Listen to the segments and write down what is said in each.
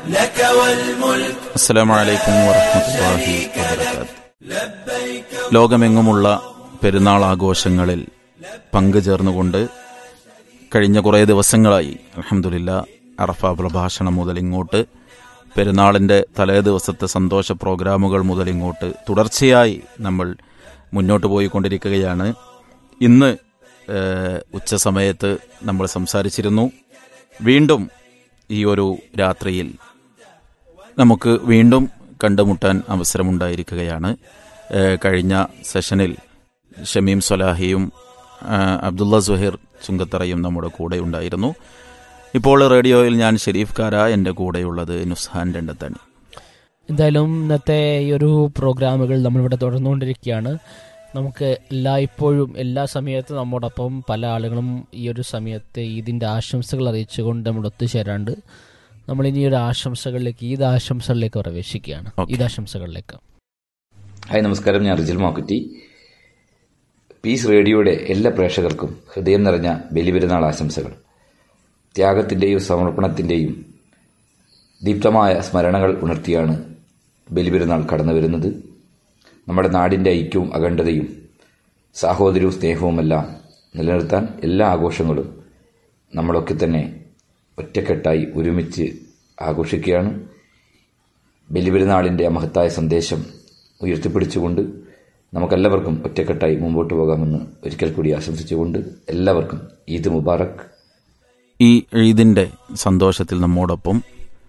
لك والملك അസ്സലാമു അലൈക്കും വറഹ്മത്തുള്ളാഹി വബറകാത്ത് ലോകമെങ്ങുമുള്ള പെരുന്നാൾ ആഘോഷങ്ങളിൽ പങ്കുചേർന്നുകൊണ്ട് കഴിഞ്ഞ കുറേ ദിവസങ്ങളായി അലഹമുല്ല അറഫ പ്രഭാഷണം മുതൽ ഇങ്ങോട്ട് പെരുന്നാളിൻ്റെ തലേ ദിവസത്തെ സന്തോഷ പ്രോഗ്രാമുകൾ മുതൽ ഇങ്ങോട്ട് തുടർച്ചയായി നമ്മൾ മുന്നോട്ട് പോയിക്കൊണ്ടിരിക്കുകയാണ് ഇന്ന് ഏഹ്, ഉച്ച സമയത്ത് നമ്മൾ സംസാരിച്ചിരുന്നു വീണ്ടും ഈ ഒരു രാത്രിയിൽ നമുക്ക് വീണ്ടും കണ്ടുമുട്ടാൻ അവസരമുണ്ടായിരിക്കുകയാണ് ഏഹ് കഴിഞ്ഞ സെഷനിൽ ഷമീം സ്വലാഹിയും ആഹ് അബ്ദുള്ള സുഹൈർ ചുങ്കത്തറയും നമ്മുടെ കൂടെ ഉണ്ടായിരുന്നു ഇപ്പോൾ റേഡിയോയിൽ ഞാൻ ഷെരീഫ് കാര എൻ്റെ കൂടെയുള്ളത് നുസ്ഹാൻ രണ്ടത്തണി എന്തായാലും ഇന്നത്തെ ഈ ഒരു പ്രോഗ്രാമുകൾ നമ്മളിവിടെ തുടർന്നുകൊണ്ടിരിക്കുകയാണ് നമുക്ക് എല്ലായ്പ്പോഴും എല്ലാ സമയത്തും നമ്മോടൊപ്പം പല ആളുകളും ഈ ഒരു സമയത്ത് ഈദിൻ്റെ ആശംസകൾ അറിയിച്ചുകൊണ്ട് നമ്മൾ ഒത്തുചേരാണ്ട് നമ്മൾ ഇനി ഒരു ആശംസകളിലേക്ക് ഈദ് ആശംസകളിലേക്ക് പ്രവേശിക്കുകയാണ് Okay. ഈദ് ആശംസകളിലേക്ക് ഹായ് നമസ്കാരം ഞാൻ റിജിൽ മോക്കുറ്റി പീസ് റേഡിയോയുടെ എല്ലാ പ്രേക്ഷകർക്കും ഹൃദയം നിറഞ്ഞ ബലിപെരുന്നാൾ ആശംസകൾ ത്യാഗത്തിൻ്റെയും സമർപ്പണത്തിൻ്റെയും ദീപ്തമായ സ്മരണകൾ ഉണർത്തിയാണ് ബലിപെരുന്നാൾ കടന്നു വരുന്നത് നമ്മുടെ നാടിൻ്റെ ഐക്യവും അഖണ്ഡതയും സാഹോദര്യവും സ്നേഹവുമെല്ലാം നിലനിർത്താൻ എല്ലാ ആഘോഷങ്ങളും നമ്മളൊക്കെ തന്നെ ഒറ്റക്കെട്ടായി ഒരുമിച്ച് ആഘോഷിക്കുകയാണ് ബലിപെരുന്നാളിൻ്റെ മഹത്തായ സന്ദേശം ഉയർത്തിപ്പിടിച്ചുകൊണ്ട് നമുക്കെല്ലാവർക്കും ഒറ്റക്കെട്ടായി മുമ്പോട്ട് പോകാമെന്ന് ഒരിക്കൽ കൂടി ആശംസിച്ചുകൊണ്ട് എല്ലാവർക്കും ഈദ് മുബാറക് ഈ ഈദിൻ്റെ സന്തോഷത്തിൽ നമ്മോടൊപ്പം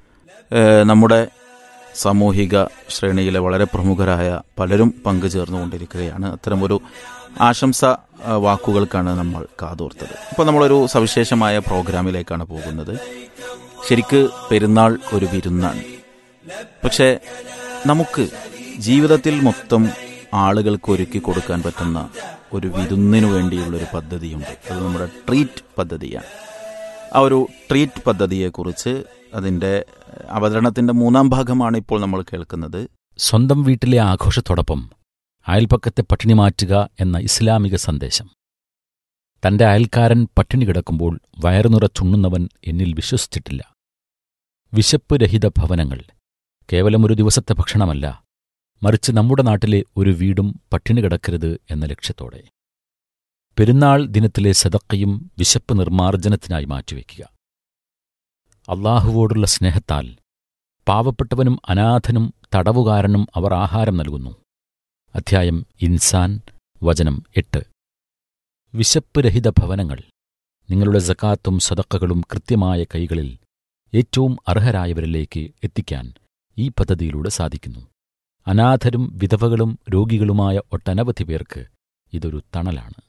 ഏഹ് നമ്മുടെ സാമൂഹിക ശ്രേണിയിലെ വളരെ പ്രമുഖരായ പലരും പങ്കുചേർന്നുകൊണ്ടിരിക്കുകയാണ് അത്തരമൊരു ആശംസ ആ, വാക്കുകൾക്കാണ് നമ്മൾ കാതോർത്തത് ഇപ്പോൾ നമ്മളൊരു സവിശേഷമായ പ്രോഗ്രാമിലേക്കാണ് പോകുന്നത് ശരിക്ക് പെരുന്നാൾ ഒരു വിരുന്നാണ് പക്ഷേ നമുക്ക് ജീവിതത്തിൽ മൊത്തം ആളുകൾക്ക് ഒരുക്കി കൊടുക്കാൻ പറ്റുന്ന ഒരു വിരുന്നിനു വേണ്ടിയുള്ള ഒരു പദ്ധതിയുണ്ട് അത് നമ്മുടെ ട്രീറ്റ് പദ്ധതിയാണ് ആ ഒരു ട്രീറ്റ് പദ്ധതിയെക്കുറിച്ച് അതിൻ്റെ അവതരണത്തിൻ്റെ മൂന്നാം ഭാഗമാണ് ഇപ്പോൾ നമ്മൾ കേൾക്കുന്നത് സ്വന്തം വീട്ടിലെ ആഘോഷത്തോടൊപ്പം അയൽപക്കത്തെ പട്ടിണി മാറ്റുക എന്ന ഇസ്ലാമിക സന്ദേശം തന്റെ അയൽക്കാരൻ പട്ടിണി കിടക്കുമ്പോൾ വയറുനിറച്ചുണ്ണുന്നവൻ എന്നിൽ വിശ്വസിച്ചിട്ടില്ല വിശപ്പ് രഹിത ഭവനങ്ങൾ കേവലം ഒരു ദിവസത്തെ ഭക്ഷണമല്ല മറിച്ച് നമ്മുടെ നാട്ടിലെ ഒരു വീടും പട്ടിണി കിടക്കരുത് എന്ന ലക്ഷ്യത്തോടെ പെരുന്നാൾ ദിനത്തിലെ സദക്കയും വിശപ്പ് നിർമ്മാർജ്ജനത്തിനായി മാറ്റിവെക്കുക അള്ളാഹുവോടുള്ള സ്നേഹത്താൽ പാവപ്പെട്ടവനും അനാഥനും തടവുകാരനും അവർ ആഹാരം നൽകുന്നു അധ്യായം ഇൻസാൻ വചനം എട്ട് വിശപ്പ് രഹിത ഭവനങ്ങൾ നിങ്ങളുടെ സക്കാത്തും സദക്കകളും കൃത്യമായ കൈകളിൽ ഏറ്റവും അർഹരായവരിലേക്ക് എത്തിക്കാൻ ഈ പദ്ധതിയിലൂടെ സാധിക്കുന്നു അനാഥരും വിധവകളും രോഗികളുമായ ഒട്ടനവധി പേർക്ക് ഇതൊരു തണലാണ്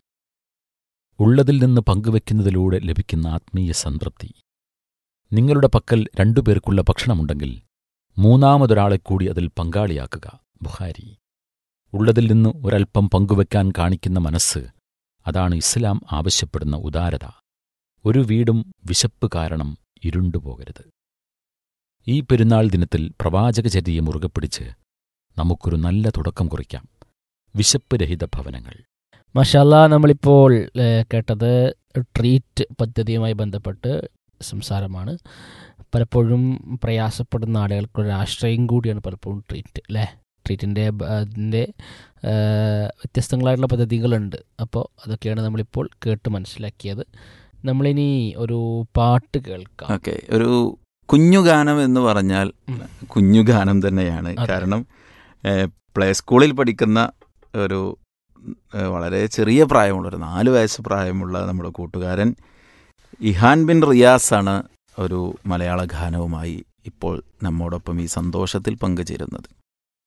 ഉള്ളതിൽ നിന്ന് പങ്കുവെക്കുന്നതിലൂടെ ലഭിക്കുന്ന ആത്മീയ സംതൃപ്തി നിങ്ങളുടെ പക്കൽ രണ്ടുപേർക്കുള്ള ഭക്ഷണമുണ്ടെങ്കിൽ മൂന്നാമതൊരാളെ കൂടി അതിൽ പങ്കാളിയാക്കുക ബുഹാരി ഉള്ളതിൽ നിന്ന് ഒരൽപ്പം പങ്കുവെക്കാൻ കാണിക്കുന്ന മനസ്സ് അതാണ് ഇസ്ലാം ആവശ്യപ്പെടുന്ന ഉദാരത ഒരു വീടും വിശപ്പ് കാരണം ഇരുണ്ടുപോകരുത് ഈ പെരുന്നാൾ ദിനത്തിൽ പ്രവാചകചര്യയെ മുറുകെ പിടിച്ച് നമുക്കൊരു നല്ല തുടക്കം കുറിക്കാം വിശപ്പ് രഹിത ഭവനങ്ങൾ മഷാല്ല നമ്മളിപ്പോൾ ഏഹ്, കേട്ടത് ട്രീറ്റ് പദ്ധതിയുമായി ബന്ധപ്പെട്ട് സംസാരമാണ് പലപ്പോഴും പ്രയാസപ്പെടുന്ന ആളുകൾക്കൊരു ആശ്രയം കൂടിയാണ് പലപ്പോഴും ട്രീറ്റ് അല്ലേ ട്രീറ്റിൻ്റെ അതിൻ്റെ വ്യത്യസ്തങ്ങളായിട്ടുള്ള പദ്ധതികളുണ്ട് അപ്പോൾ അതൊക്കെയാണ് നമ്മളിപ്പോൾ കേട്ട് മനസ്സിലാക്കിയത് നമ്മളിനി ഒരു പാട്ട് കേൾക്കാം ഓക്കെ ഒരു കുഞ്ഞു ഗാനം എന്ന് പറഞ്ഞാൽ ഉം. കുഞ്ഞു ഗാനം തന്നെയാണ് അതെ. കാരണം ഏഹ്, പ്ലേ സ്കൂളിൽ പഠിക്കുന്ന ഒരു ഏഹ്, വളരെ ചെറിയ പ്രായമുള്ള ഒരു നാല് വയസ്സ് പ്രായമുള്ള നമ്മുടെ കൂട്ടുകാരൻ ഇഹാൻ ബിൻ റിയാസ് ആണ് ഒരു മലയാള ഗാനവുമായി ഇപ്പോൾ നമ്മോടൊപ്പം ഈ സന്തോഷത്തിൽ പങ്കുചേരുന്നത്